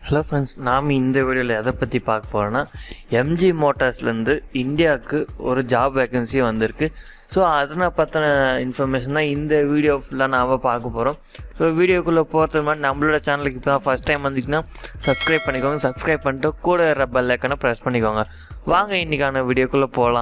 hello friends நாம் இந்த வீடியோவில் எதை பற்றி பார்க்க போகிறோன்னா எம்ஜி மோட்டார்ஸ்லேருந்து இந்தியாவுக்கு ஒரு ஜாப் வேகன்சி வந்திருக்கு ஸோ அதனை பற்றின இன்ஃபர்மேஷன் தான் இந்த வீடியோ ஃபுல்லாக நாம் பார்க்க போகிறோம் ஸோ வீடியோக்குள்ளே போகிறது மாதிரி நம்மளோட சேனலுக்கு இப்போ தான் ஃபஸ்ட் டைம் வந்தீங்கன்னா சப்ஸ்கிரைப் பண்ணிக்கோங்க சப்ஸ்கிரைப் பண்ணிட்டு கூட வர பெல் ஐக்கனை ப்ரெஸ் பண்ணிக்கோங்க வாங்க இன்றைக்கான வீடியோக்குள்ளே போகலாம்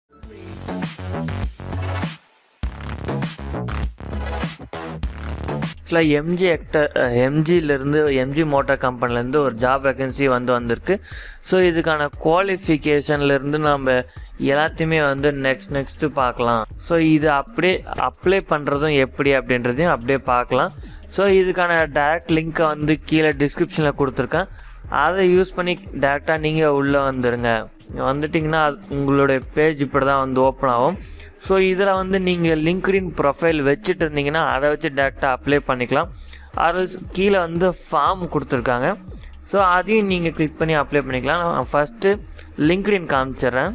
ஆக்சுவலாக எம்ஜி எக்டர் எம்ஜிலேருந்து எம்ஜி மோட்டார் கம்பெனிலேருந்து ஒரு ஜாப் வேகன்சி வந்து வந்திருக்கு ஸோ இதுக்கான குவாலிஃபிகேஷன்லேருந்து நம்ம எல்லாத்தையுமே வந்து நெக்ஸ்ட் நெக்ஸ்ட்டு பார்க்கலாம் ஸோ இது அப்படியே அப்ளை பண்ணுறதும் எப்படி அப்படின்றதையும் அப்படியே பார்க்கலாம் ஸோ இதுக்கான டேரக்ட் லிங்க்கை வந்து கீழே டிஸ்கிரிப்ஷனில் கொடுத்துருக்கேன் அதை யூஸ் பண்ணி டேரெக்டாக நீங்கள் உள்ளே வந்துடுங்க வந்துட்டிங்கன்னா அது உங்களுடைய பேஜ் இப்படி தான் வந்து ஓப்பன் ஆகும் ஸோ இதில் வந்து நீங்கள் லிங்க்டின் ப்ரொஃபைல் வச்சுட்டு இருந்தீங்கன்னா அதை வச்சு டேரெக்டாக அப்ளை பண்ணிக்கலாம் அது கீழே வந்து ஃபார்ம் கொடுத்துருக்காங்க ஸோ அதையும் நீங்கள் கிளிக் பண்ணி அப்ளை பண்ணிக்கலாம் நான் ஃபஸ்ட்டு லிங்க்டின் காமிச்சிட்றேன்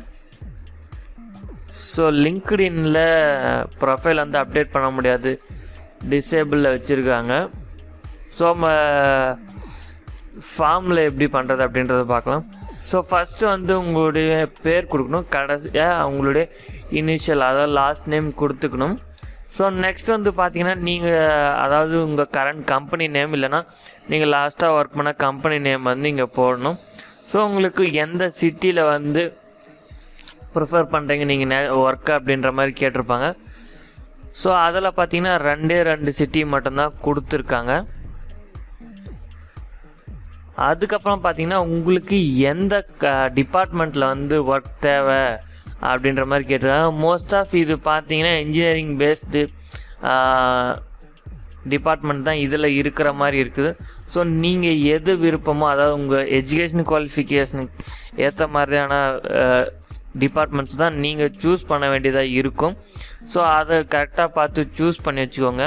ஸோ லிங்க்டின்ல ப்ரொஃபைல் வந்து அப்டேட் பண்ண முடியாது டிசேபிளில் வச்சுருக்காங்க ஸோ நம்ம ஃபார்மில் எப்படி பண்ணுறது அப்படின்றத பார்க்கலாம் ஸோ ஃபஸ்ட்டு வந்து உங்களுடைய பேர் கொடுக்கணும் கடைசியாக உங்களுடைய இனிஷியல் அதாவது லாஸ்ட் நேம் கொடுத்துக்கணும் ஸோ நெக்ஸ்ட் வந்து பார்த்தீங்கன்னா நீங்கள் அதாவது உங்கள் கரண்ட் கம்பெனி நேம் இல்லைனா நீங்கள் லாஸ்ட்டாக ஒர்க் பண்ண கம்பெனி நேம் வந்து இங்கே போடணும் ஸோ உங்களுக்கு எந்த சிட்டியில் வந்து ப்ரிஃபர் பண்ணுறீங்க நீங்கள் ஒர்க் அப்படின்ற மாதிரி கேட்டிருப்பாங்க ஸோ அதில் பார்த்தீங்கன்னா ரெண்டே ரெண்டு சிட்டி மட்டும்தான் கொடுத்துருக்காங்க அதுக்கப்புறம் பார்த்தீங்கன்னா உங்களுக்கு எந்த க டிபார்ட்மெண்ட்டில் வந்து ஒர்க் தேவை அப்படின்ற மாதிரி கேட்டிருக்காங்க மோஸ்ட் ஆஃப் இது பார்த்தீங்கன்னா இன்ஜினியரிங் பேஸ்டு டிபார்ட்மெண்ட் தான் இதில் இருக்கிற மாதிரி இருக்குது ஸோ நீங்கள் எது விருப்பமோ அதாவது உங்கள் எஜுகேஷன் குவாலிஃபிகேஷனுக்கு ஏற்ற மாதிரியான டிபார்ட்மெண்ட்ஸ் தான் நீங்கள் சூஸ் பண்ண வேண்டியதாக இருக்கும் ஸோ அதை கரெக்டாக பார்த்து சூஸ் பண்ணி வச்சுக்கோங்க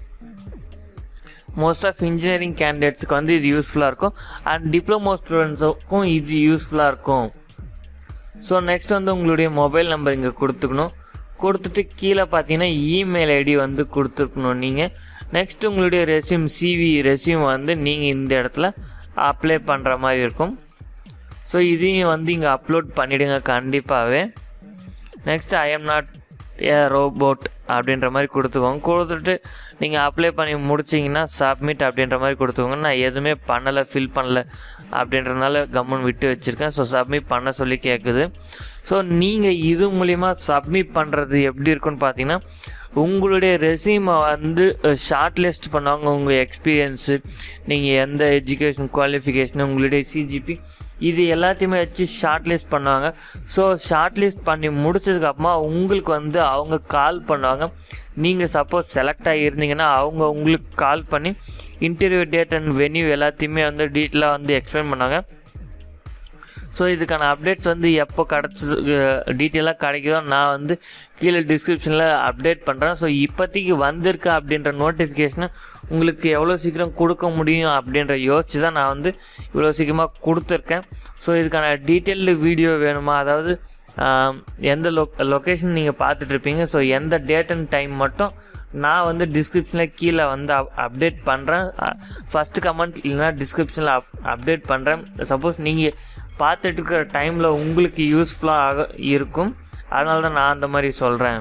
மோஸ்ட் ஆஃப் இன்ஜினியரிங் கேண்டிடேட்ஸுக்கு வந்து இது யூஸ்ஃபுல்லாக இருக்கும் அண்ட் டிப்ளமோ ஸ்டூடெண்ட்ஸுக்கும் இது யூஸ்ஃபுல்லாக இருக்கும் ஸோ நெக்ஸ்ட் வந்து உங்களுடைய மொபைல் நம்பர் இங்கே கொடுத்துக்கணும் கொடுத்துட்டு கீழே பார்த்தீங்கன்னா இமெயில் ஐடி வந்து கொடுத்துருக்கணும் நீங்கள் நெக்ஸ்ட் உங்களுடைய ரெசியூம் சிவி ரெசியூம் வந்து நீங்கள் இந்த இடத்துல அப்ளை பண்ணுற மாதிரி இருக்கும் ஸோ இதையும் வந்து இங்கே அப்லோட் பண்ணிவிடுங்க கண்டிப்பாகவே next I am not a robot அப்படின்ற மாதிரி கொடுத்துக்கோங்க கொடுத்துட்டு நீங்கள் அப்ளை பண்ணி முடிச்சிங்கன்னா சப்மிட் அப்படின்ற மாதிரி கொடுத்துக்கோங்க நான் எதுவுமே பண்ணலை ஃபில் பண்ணல அப்படின்றதுனால கம்மன் விட்டு வச்சுருக்கேன் ஸோ சப்மிட் பண்ண சொல்லி கேட்குது ஸோ நீங்கள் இது மூலிமா சப்மிட் பண்ணுறது எப்படி இருக்குன்னு பார்த்தீங்கன்னா உங்களுடைய ரெசியூமை வந்து ஷார்ட் லிஸ்ட் பண்ணுவாங்க உங்கள் எக்ஸ்பீரியன்ஸு நீங்கள் எந்த எஜுகேஷன் குவாலிஃபிகேஷன் உங்களுடைய சிஜிபி இது எல்லாத்தையுமே வச்சு ஷார்ட் லிஸ்ட் பண்ணுவாங்க ஸோ ஷார்ட் லிஸ்ட் பண்ணி முடிச்சதுக்கப்புறமா உங்களுக்கு வந்து அவங்க கால் பண்ணுவாங்க நீங்கள் சப்போஸ் செலக்ட் ஆகியிருந்தீங்கன்னா அவங்க உங்களுக்கு கால் பண்ணி இன்டர்வியூ டேட் அண்ட் வென்யூ எல்லாத்தையுமே வந்து டீட்டெயிலாக வந்து எக்ஸ்பிளைன் பண்ணாங்க ஸோ இதுக்கான அப்டேட்ஸ் வந்து எப்போ கிடச்சி டீட்டெயிலாக கிடைக்குதோ நான் வந்து கீழே டிஸ்கிரிப்ஷனில் அப்டேட் பண்ணுறேன் ஸோ இப்போதைக்கு வந்திருக்கு அப்படின்ற நோட்டிஃபிகேஷனை உங்களுக்கு எவ்வளோ சீக்கிரம் கொடுக்க முடியும் அப்படின்ற யோசிச்சு தான் நான் வந்து இவ்வளோ சீக்கிரமாக கொடுத்துருக்கேன் ஸோ இதுக்கான டீட்டெயில்டு வீடியோ வேணுமா அதாவது எந்த லொ லொக்கேஷன் நீங்கள் பார்த்துட்ருப்பீங்க ஸோ எந்த டேட் அண்ட் டைம் மட்டும் நான் வந்து டிஸ்கிரிப்ஷனில் கீழே வந்து அப் அப்டேட் பண்ணுறேன் ஃபஸ்ட்டு கமெண்ட் இல்லைனா டிஸ்கிரிப்ஷனில் அப் அப்டேட் பண்ணுறேன் சப்போஸ் நீங்கள் பார்த்துட்டு இருக்கிற டைமில் உங்களுக்கு யூஸ்ஃபுல்லாக இருக்கும் அதனால தான் நான் அந்த மாதிரி சொல்கிறேன்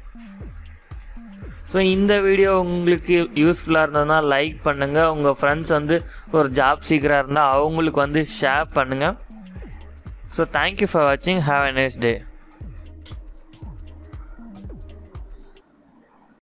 ஸோ இந்த வீடியோ உங்களுக்கு யூஸ்ஃபுல்லாக இருந்ததுன்னா லைக் பண்ணுங்கள் உங்கள் ஃப்ரெண்ட்ஸ் வந்து ஒரு ஜாப் சீக்கிரம் இருந்தால் அவங்களுக்கு வந்து ஷேர் பண்ணுங்கள் ஸோ தேங்க்யூ ஃபார் வாட்சிங் ஹாவ் அ நைஸ் டே